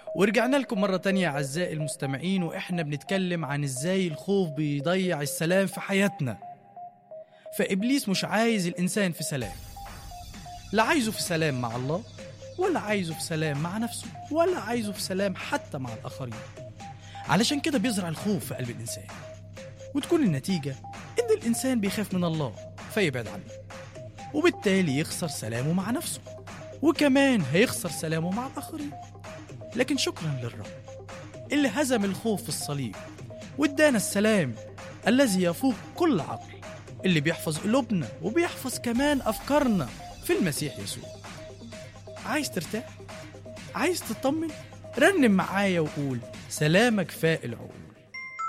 ورجعنا لكم مرة تانية أعزائي المستمعين وإحنا بنتكلم عن إزاي الخوف بيضيع السلام في حياتنا فإبليس مش عايز الإنسان في سلام لا عايزه في سلام مع الله ولا عايزه في سلام مع نفسه ولا عايزه في سلام حتى مع الآخرين علشان كده بيزرع الخوف في قلب الإنسان وتكون النتيجة إن الإنسان بيخاف من الله فيبعد عنه وبالتالي يخسر سلامه مع نفسه وكمان هيخسر سلامه مع الآخرين لكن شكرا للرب اللي هزم الخوف في الصليب وادانا السلام الذي يفوق كل عقل اللي بيحفظ قلوبنا وبيحفظ كمان أفكارنا في المسيح يسوع عايز ترتاح؟ عايز تطمن؟ رنم معايا وقول سلامك فاق العقول